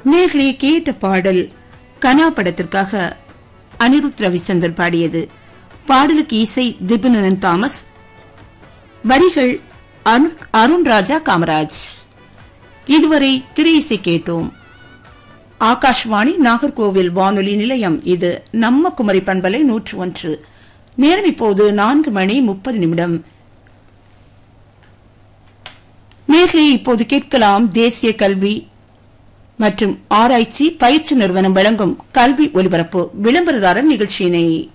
நேர்களே கேட்ட பாடல் கனா படத்திற்காக அனிருத் ரவிச்சந்தர் பாடியது பாடலுக்கு இசை திபுனன் தாமஸ் வரிகள் அருண் அருண் ராஜா காமராஜ் இதுவரை திரை இசை கேட்டோம் ஆகாஷ்வாணி நாகர்கோவில் வானொலி நிலையம் இது நம்ம குமரி பண்பலை நூற்று ஒன்று நேரம் இப்போது நான்கு மணி முப்பது நிமிடம் நேர்களே இப்போது கேட்கலாம் தேசிய கல்வி மற்றும் ஆராய்ச்சி பயிற்சி நிறுவனம் வழங்கும் கல்வி ஒலிபரப்பு விளம்பரதாரர் நிகழ்ச்சியினை